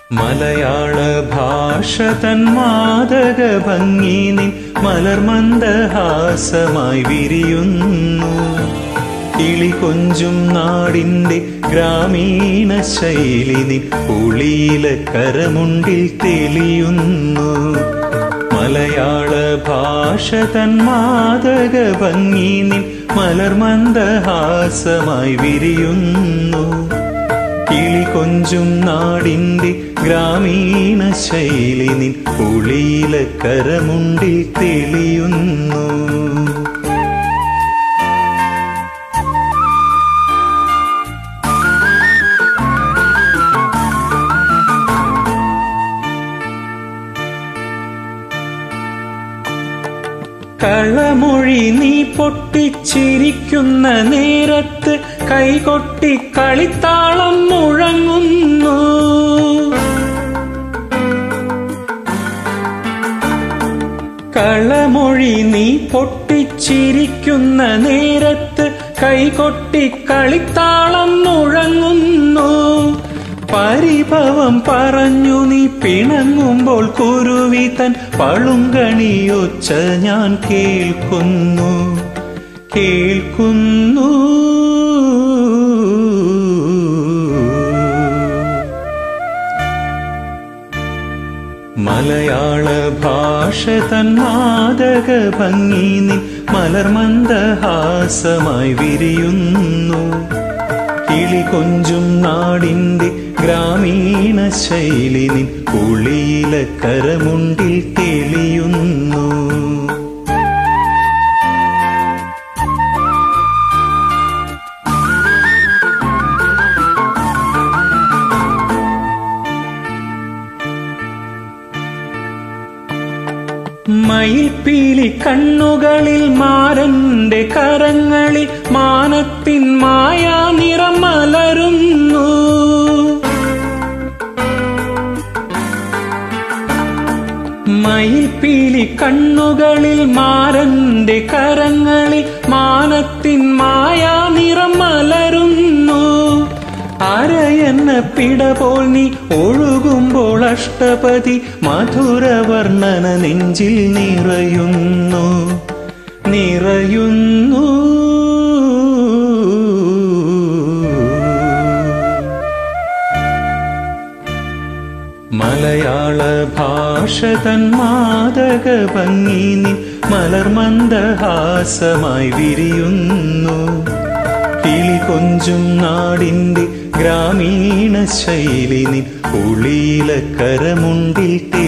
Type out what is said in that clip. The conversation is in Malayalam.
മലയാള ഭാഷ തൻ മാതക ഭംഗി നിൻ മലർമന്ദഹാസമായി വിരിയുന്നു കിളി കൊഞ്ചും നാടിന്റെ ഗ്രാമീണ ശൈലി നിൻ പുളിയില കരമുണ്ടിൽ തെളിയുന്നു മലയാള ഭാഷ തൻ മാതക ഭംഗി നിൻ മലർമന്ദഹാസമായി വിരിയുന്നു കിളി കൊഞ്ചും നാടിന്റെ ഗ്രാമീണ ശൈലി നിൻ പുളിയില കരമുണ്ടിൽ തെളിയുന്നു കളമൊഴി നീ പൊട്ടിച്ചിരിക്കുന്ന നേരത്ത് കൈകൊട്ടി കളിത്താളം മുഴങ്ങുന്നു കളമൊഴി നീ പൊട്ടിച്ചിരിക്കുന്ന നേരത്ത് കൈകൊട്ടി കളിത്താളം മുഴങ്ങുന്നു പരിഭവം പറഞ്ഞു നീ പിണങ്ങുമ്പോൾ കുരുവി തൻ പളുങ്കണിയൊച്ച ഞാൻ കേൾക്കുന്നു കേൾക്കുന്നു മലയാള ഭാഷ തൻ മാതക ഭംഗി നിൻ മലർമന്ദഹാസമായി വിരിയുന്നു കിളി കൊഞ്ചും നാടിന്റെ ഗ്രാമീണ ശൈലി നിൻ പുളിയില കരമുണ്ടിൽ തെളിയുന്നു മയിൽപ്പീലി കണ്ണുകളിൽ മാരന്റെ കരങ്ങളിൽ മാനത്തിൻ മായാ നിറം മലരുന്നു മയിൽപ്പീലി കണ്ണുകളിൽ മാരന്റെ കരങ്ങളിൽ മാനത്തിൻ മായാ നിറം മലരുന്നു അരയെന്ന പിട പോൽ നീ ഒഴുകുമ്പോൾ അഷ്ടപതി മധുരവർണ്ണന നെഞ്ചിൽ നിറയുന്നു നിറയുന്നു മലയാള ഭാഷ തൻ മാതക ഭംഗി നിൻ മലർമന്ദഹാസമായി വിരിയുന്നു കിളി കൊഞ്ചും നാടിന്റെ ഗ്രാമീണ ശൈലി നിൻ പുളിയില കരമുണ്ടിൽ